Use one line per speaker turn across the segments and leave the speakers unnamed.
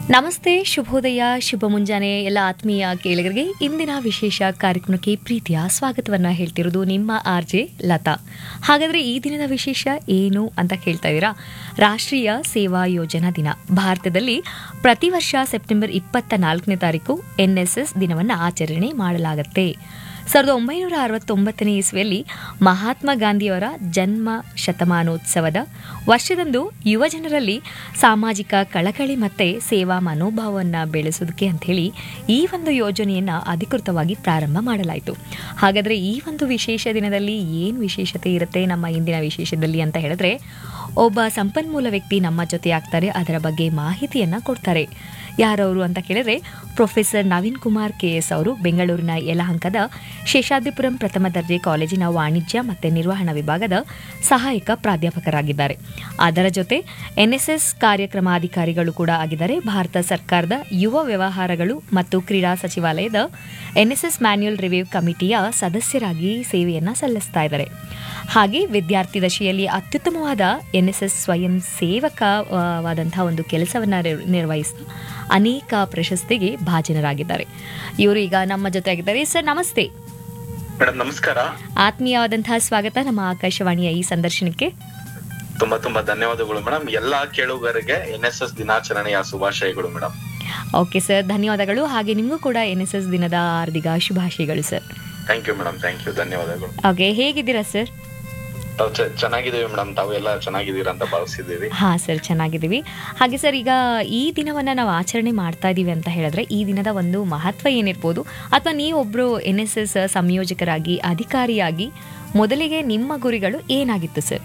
ನಮಸ್ತೆ ಶುಭೋದಯ ಶುಭ ಮುಂಜಾನೆ ಎಲ್ಲ ಆತ್ಮೀಯ ಕೇಳಿಗರಿಗೆ ಇಂದಿನ ವಿಶೇಷ ಕಾರ್ಯಕ್ರಮಕ್ಕೆ ಪ್ರೀತಿಯ ಸ್ವಾಗತವನ್ನ ಹೇಳ್ತಿರೋದು ನಿಮ್ಮ ಆರ್ ಜೆ ಲತಾ ಹಾಗಾದ್ರೆ ಈ ದಿನದ ವಿಶೇಷ ಏನು ಅಂತ ಕೇಳ್ತಾ ಇದ್ದೀರಾ ರಾಷ್ಟ್ರೀಯ ಸೇವಾ ಯೋಜನಾ ದಿನ ಭಾರತದಲ್ಲಿ ಪ್ರತಿ ವರ್ಷ ಸೆಪ್ಟೆಂಬರ್ ಇಪ್ಪತ್ತ ನಾಲ್ಕನೇ ತಾರೀಕು ಎನ್ಎಸ್ಎಸ್ ದಿನವನ್ನು ಆಚರಣೆ ಮಾಡಲಾಗುತ್ತೆ ಸಾವಿರದ ಒಂಬೈನೂರ ಅರವತ್ತೊಂಬತ್ತನೇ ಇಸ್ವಿಯಲ್ಲಿ ಮಹಾತ್ಮ ಗಾಂಧಿಯವರ ಜನ್ಮ ಶತಮಾನೋತ್ಸವದ ವರ್ಷದಂದು ಯುವಜನರಲ್ಲಿ ಸಾಮಾಜಿಕ ಕಳಕಳಿ ಮತ್ತೆ ಸೇವಾ ಮನೋಭಾವವನ್ನು ಬೆಳೆಸೋದಕ್ಕೆ ಅಂಥೇಳಿ ಈ ಒಂದು ಯೋಜನೆಯನ್ನು ಅಧಿಕೃತವಾಗಿ ಪ್ರಾರಂಭ ಮಾಡಲಾಯಿತು ಹಾಗಾದರೆ ಈ ಒಂದು ವಿಶೇಷ ದಿನದಲ್ಲಿ ಏನು ವಿಶೇಷತೆ ಇರುತ್ತೆ ನಮ್ಮ ಇಂದಿನ ವಿಶೇಷದಲ್ಲಿ ಅಂತ ಹೇಳಿದ್ರೆ ಒಬ್ಬ ಸಂಪನ್ಮೂಲ ವ್ಯಕ್ತಿ ನಮ್ಮ ಜೊತೆ ಆಗ್ತಾರೆ ಅದರ ಬಗ್ಗೆ ಮಾಹಿತಿಯನ್ನು ಕೊಡ್ತಾರೆ ಯಾರವರು ಅಂತ ಕೇಳಿದ್ರೆ professor Naveen Kumar K S ಅವರು ಬೆಂಗಳೂರಿನ ಯಲಹಂಕದ ಶೇಷಾದ್ರಿಪುರಂ ಪ್ರಥಮ ದರ್ಜೆ ಕಾಲೇಜಿನ ವಾಣಿಜ್ಯ ಮತ್ತು ನಿರ್ವಹಣಾ ವಿಭಾಗದ ಸಹಾಯಕ ಪ್ರಾಧ್ಯಾಪಕರಾಗಿದ್ದಾರೆ ಅದರ ಜೊತೆ ಎನ್ಎಸ್ಎಸ್ ಕಾರ್ಯಕ್ರಮಾಧಿಕಾರಿಗಳು ಕೂಡ ಆಗಿದ್ದಾರೆ ಭಾರತ ಸರ್ಕಾರದ ಯುವ ವ್ಯವಹಾರಗಳು ಮತ್ತು ಕ್ರೀಡಾ ಸಚಿವಾಲಯದ ಎನ್ಎಸ್ಎಸ್ ಮ್ಯಾನ್ಯುಯಲ್ ರಿವ್ಯೂ ಕಮಿಟಿಯ ಸದಸ್ಯರಾಗಿ ಸೇವೆಯನ್ನು ಸಲ್ಲಿಸ್ತಾ ಇದ್ದಾರೆ ಹಾಗೆ ವಿದ್ಯಾರ್ಥಿ ದಶೆಯಲ್ಲಿ ಅತ್ಯುತ್ತಮವಾದ ಎನ್ಎಸ್ಎಸ್ ಸ್ವಯಂ ಸೇವಕವಾದಂತಹ ಒಂದು ಕೆಲಸವನ್ನು ನಿರ್ವಹಿಸಿ ಅನೇಕ ಪ್ರಶಸ್ತಿಗೆ ಭಾಜನರಾಗಿದ್ದಾರೆ ಇವರು ಈಗ ನಮ್ಮ ಜೊತೆ ಆಗಿದ್ದಾರೆ ಸರ್ ನಮಸ್ತೆ
ಮೇಡಮ್ ನಮಸ್ಕಾರ
ಆತ್ಮೀಯವಾದಂತಹ ಸ್ವಾಗತ ನಮ್ಮ ಆಕಾಶವಾಣಿಯ ಈ ಸಂದರ್ಶನಕ್ಕೆ
ತುಂಬಾ ತುಂಬಾ ಧನ್ಯವಾದಗಳು ಮೇಡಮ್ ಎಲ್ಲಾ ಕೇಳುಗರಿಗೆ ಎನ್ ಎಸ್ ಎಸ್ ದಿನಾಚರಣೆಯ ಶುಭಾಶಯಗಳು ಮೇಡಮ್
ಓಕೆ ಸರ್ ಧನ್ಯವಾದಗಳು ಹಾಗೆ ನಿಮಗೂ ಕೂಡ ಎನ್ ಎಸ್ ಎಸ್ ದಿನದ ಹಾರ್ದಿಕ ಶುಭಾಶಯಗಳು sir
thank you madam thank you ಧನ್ಯವಾದಗಳು
ಓಕೆ ಹೇಗಿದ್ದೀರಾ ಸರ್
ತಾವು ಚೆ- ಚೆನ್ನಾಗಿದ್ದೀವಿ ಮೇಡಮ್ ತಾವು ಎಲ್ಲ ಚೆನ್ನಾಗಿದ್ದೀರಾ ಅಂತ ಭಾವಿಸಿದ್ದೀವಿ
ಹಾಂ ಸರ್ ಚೆನ್ನಾಗಿದ್ದೀವಿ ಹಾಗೆ ಸರ್ ಈಗ ಈ ದಿನವನ್ನು ನಾವು ಆಚರಣೆ ಮಾಡ್ತಾ ಇದ್ದೀವಿ ಅಂತ ಹೇಳಿದ್ರೆ ಈ ದಿನದ ಒಂದು ಮಹತ್ವ ಏನಿರ್ಬೋದು ಅಥವಾ ನೀವೊಬ್ಬರು ಎನ್ ಎಸ್ ಎಸ್ ಸಂಯೋಜಕರಾಗಿ ಅಧಿಕಾರಿಯಾಗಿ ಮೊದಲಿಗೆ ನಿಮ್ಮ ಗುರಿಗಳು ಏನಾಗಿತ್ತು ಸರ್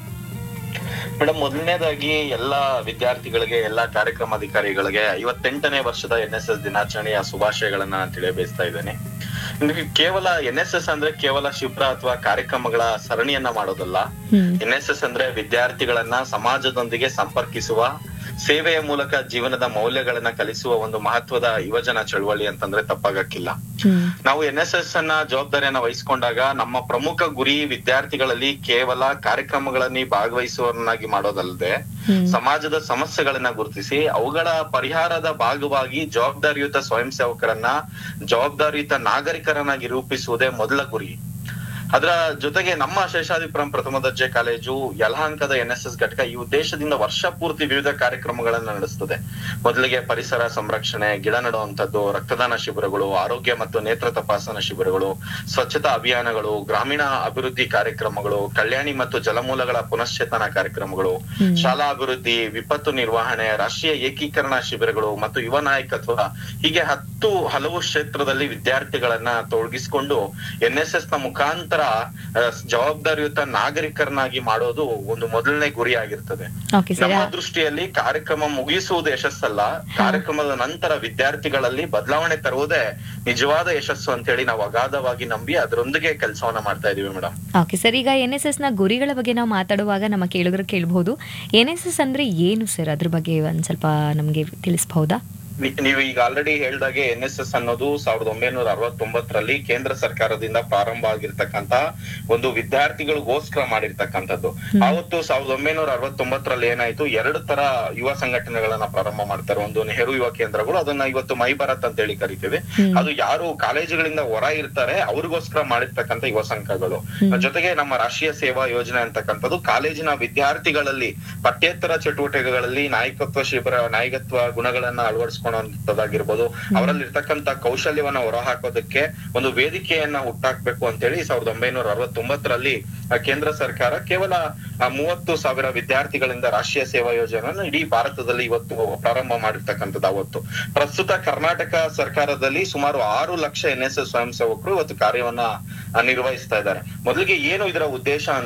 ಮೇಡಮ್ ಮೊದಲನೇದಾಗಿ ಎಲ್ಲಾ ವಿದ್ಯಾರ್ಥಿಗಳಿಗೆ ಎಲ್ಲಾ ಕಾರ್ಯಕ್ರಮಾಧಿಕಾರಿಗಳಿಗೆ ಐವತ್ತೆಂಟನೇ ವರ್ಷದ ಎನ್ ಎಸ್ ಎಸ್ ದಿನಾಚರಣೆಯ ಶುಭಾಶಯಗಳನ್ನ ನಾನು ತಿಳಿಯಬಯಸ್ತಾ ಇದ್ದೇನೆ ನಿಮಗೆ ಕೇವಲ ಎನ್ ಎಸ್ ಎಸ್ ಅಂದ್ರೆ ಕೇವಲ ಶಿಬಿರ ಅಥವಾ ಕಾರ್ಯಕ್ರಮಗಳ ಸರಣಿಯನ್ನ ಮಾಡೋದಲ್ಲ
ಹ್ಮ್
ಎನ್ ಎಸ್ ಎಸ್ ಅಂದ್ರೆ ವಿದ್ಯಾರ್ಥಿಗಳನ್ನ ಸಮಾಜದೊಂದಿಗೆ ಸಂಪರ್ಕಿಸುವ ಸೇವೆಯ ಮೂಲಕ ಜೀವನದ ಮೌಲ್ಯಗಳನ್ನ ಕಲಿಸುವ ಒಂದು ಮಹತ್ವದ ಯುವಜನ ಚಳವಳಿ ಅಂತಂದ್ರೆ ತಪ್ಪಾಗಕ್ಕಿಲ್ಲ
ಹ್ಮ್
ನಾವು ಎನ್ ಎಸ್ ಎಸ್ ಅನ್ನ ಜವಾಬ್ದಾರಿಯನ್ನ ವಹಿಸ್ಕೊಂಡಾಗ ನಮ್ಮ ಪ್ರಮುಖ ಗುರಿ ವಿದ್ಯಾರ್ಥಿಗಳಲ್ಲಿ ಕೇವಲ ಕಾರ್ಯಕ್ರಮಗಳಲ್ಲಿ ಭಾಗವಹಿಸುವವರನ್ನಾಗಿ ಮಾಡೋದಲ್ಲದೆ
ಹ್ಮ್
ಸಮಾಜದ ಸಮಸ್ಯೆಗಳನ್ನ ಗುರುತಿಸಿ ಅವುಗಳ ಪರಿಹಾರದ ಭಾಗವಾಗಿ ಜವಾಬ್ದಾರಿಯುತ ಸ್ವಯಂ ಸೇವಕರನ್ನ ಜವಾಬ್ದಾರಿಯುತ ನಾಗರಿಕರನ್ನಾಗಿ ರೂಪಿಸುವುದೇ ಮೊದಲ ಗುರಿ ಅದರ ಜೊತೆಗೆ ನಮ್ಮ ಶೇಷಾದಿಪುರಂ ಪ್ರಥಮ ದರ್ಜೆ ಕಾಲೇಜು ಯಲಹಂಕದ ಎನ್ ಎಸ್ ಎಸ್ ಘಟಕ ಈ ಉದ್ದೇಶದಿಂದ ವರ್ಷ ಪೂರ್ತಿ ವಿವಿಧ ಕಾರ್ಯಕ್ರಮಗಳನ್ನ ನಡೆಸ್ತದೆ ಮೊದಲಿಗೆ ಪರಿಸರ ಸಂರಕ್ಷಣೆ ಗಿಡ ನೆಡುವಂತದ್ದು ರಕ್ತದಾನ ಶಿಬಿರಗಳು ಆರೋಗ್ಯ ಮತ್ತು ನೇತ್ರ ತಪಾಸಣಾ ಶಿಬಿರಗಳು ಸ್ವಚ್ಛತಾ ಅಭಿಯಾನಗಳು ಗ್ರಾಮೀಣ ಅಭಿವೃದ್ಧಿ ಕಾರ್ಯಕ್ರಮಗಳು ಕಲ್ಯಾಣಿ ಮತ್ತು ಜಲಮೂಲಗಳ ಪುನಶ್ಚೇತನ ಕಾರ್ಯಕ್ರಮಗಳು
ಹ್ಮ್.
ಶಾಲಾ ಅಭಿವೃದ್ಧಿ ವಿಪತ್ತು ನಿರ್ವಹಣೆ ರಾಷ್ಟ್ರೀಯ ಏಕೀಕರಣ ಶಿಬಿರಗಳು ಮತ್ತು ಯುವ ನಾಯಕತ್ವ ಹೀಗೆ ಹತ್ತು ಹಲವು ಕ್ಷೇತ್ರದಲ್ಲಿ ವಿದ್ಯಾರ್ಥಿಗಳನ್ನ ತೊಡಗಿಸಿಕೊಂಡು ಎನ್ ಎಸ್ ಎಸ್ ನ ಮುಖಾಂತರ ಆ, ಜವಾಬ್ದಾರಿಯುತ ನಾಗರಿಕರನ್ನಾಗಿ ಮಾಡೋದು ಒಂದು ಮೊದಲನೇ ಗುರಿ ಆಗಿರ್ತದೆ
ಓಕೆ ಸರ್
ನಮ್ಮ ದೃಷ್ಟಿಯಲ್ಲಿ ಕಾರ್ಯಕ್ರಮ ಮುಗಿಸುವುದು ಯಶಸ್ಸಲ್ಲ ಕಾರ್ಯಕ್ರಮದ ನಂತರ ವಿದ್ಯಾರ್ಥಿಗಳಲ್ಲಿ ಬದಲಾವಣೆ ತರುವುದೇ ನಿಜವಾದ ಯಶಸ್ಸು ಅಂತ ಹೇಳಿ ನಾವು ಅಗಾಧವಾಗಿ ನಂಬಿ ಅದರೊಂದಿಗೆ ಕೆಲಸವನ್ನ ಮಾಡ್ತಾ ಇದೀವಿ ಮೇಡಮ್
ಓಕೆ ಸರ್ ಈಗ ಎನ್ ಎಸ್ ಎಸ್ನ ಗುರಿಗಳ ಬಗ್ಗೆ ನಾವು ಮಾತಾಡುವಾಗ ನಮ್ಮ ಕೇಳುಗರು ಕೇಳಬಹುದು ಎನ್ ಎಸ್ ಎಸ್ ಅಂದ್ರೆ ಏನು ಸರ್ ಅದ್ರ ಬಗ್ಗೆ ಒಂದು ಸ್ವಲ್ಪ ನಮಗೆ ತಿಳಿಸಬಹುದಾ
ನಿ- ನೀವು ಈಗ ಆಲ್ರೆಡಿ ಹೇಳ್ದಾಗೆ ಎನ್ ಎಸ್ ಎಸ್ ಅನ್ನೋದು ಸಾವಿರದ ಒಂಬೈನೂರ ಅರವತ್ತೊಂಬತ್ತರಲ್ಲಿ ಕೇಂದ್ರ ಸರ್ಕಾರದಿಂದ ಪ್ರಾರಂಭ ಆಗಿರ್ತಕ್ಕಂತ ಒಂದು ವಿದ್ಯಾರ್ಥಿಗಳಿಗೋಸ್ಕರ ಮಾಡಿರ್ತಕ್ಕಂಥದ್ದು ಅವತ್ತು ಸಾವಿರದ ಒಂಬೈನೂರ ಅರವತ್ತೊಂಬತ್ತರಲ್ಲಿ ಏನಾಯ್ತು ಎರಡು ತರ ಯುವ ಸಂಘಟನೆಗಳನ್ನ ಪ್ರಾರಂಭ ಮಾಡ್ತಾರೆ ಒಂದು ನೆಹರು ಯುವ ಕೇಂದ್ರಗಳು ಅದನ್ನ ಇವತ್ತು ಮೈ ಭಾರತ್ ಅಂತ ಹೇಳಿ ಕರಿತೀವಿ
ಹ್ಮ್.
ಅದು ಯಾರು ಕಾಲೇಜುಗಳಿಂದ ಹೊರ ಇರ್ತಾರೆ ಅವ್ರಿಗೋಸ್ಕರ ಮಾಡಿರ್ತಕ್ಕಂಥ ಯುವ ಸಂಘಗಳು ಜೊತೆಗೆ ನಮ್ಮ ರಾಷ್ಟ್ರೀಯ ಸೇವಾ ಯೋಜನೆ ಅಂತಕ್ಕಂಥದ್ದು ಕಾಲೇಜಿನ ವಿದ್ಯಾರ್ಥಿಗಳಲ್ಲಿ ಪಠ್ಯೇತರ ಚಟುವಟಿಕೆಗಳಲ್ಲಿ ನಾಯಕತ್ವ ಶಿಬಿರ ನಾಯಕತ್ವ ಗುಣಗಳನ್ನ ಅಳವಡಿಸ್ಕೊಳ್ಳುವಂತದ್ದಾಗಿರ್ಬೋದು ಅವರಲ್ಲಿ ಇರ್ತಕ್ಕಂಥ ಕೌಶಲ್ಯವನ್ನ ಹೊರಹಾಕೋದಕ್ಕೆ ಒಂದು ವೇದಿಕೆಯನ್ನ ಹುಟ್ಟಾಕ್ಬೇಕು ಅಂತೇಳಿ ಸಾವಿರದ ಒಂಬೈನೂರ ಅರವತ್ತೊಂಬತ್ತರಲ್ಲಿ ಆ, ಕೇಂದ್ರ ಸರ್ಕಾರ ಕೇವಲ ಆ, ಮೂವತ್ತು ಸಾವಿರ ವಿದ್ಯಾರ್ಥಿಗಳಿಂದ ರಾಷ್ಟ್ರೀಯ ಸೇವಾ ಯೋಜನೆಯನ್ನು ಇಡೀ ಭಾರತದಲ್ಲಿ ಇವತ್ತು ಪ್ರಾರಂಭ ಮಾಡಿರ್ತಕ್ಕಂಥದ್ದು ಅವತ್ತು ಪ್ರಸ್ತುತ ಕರ್ನಾಟಕ ಸರ್ಕಾರದಲ್ಲಿ ಸುಮಾರು ಆರು ಲಕ್ಷ ಎನ್ ಎಸ್ ಎಸ್ ಸ್ವಯಂ ಸೇವಕರು ಇವತ್ತು ಕಾರ್ಯವನ್ನ ಆ, ನಿರ್ವಹಿಸ್ತಾ ಇದ್ದಾರೆ ಮೊದಲಿಗೆ ಏನು ಇದರ ಉದ್ದೇಶ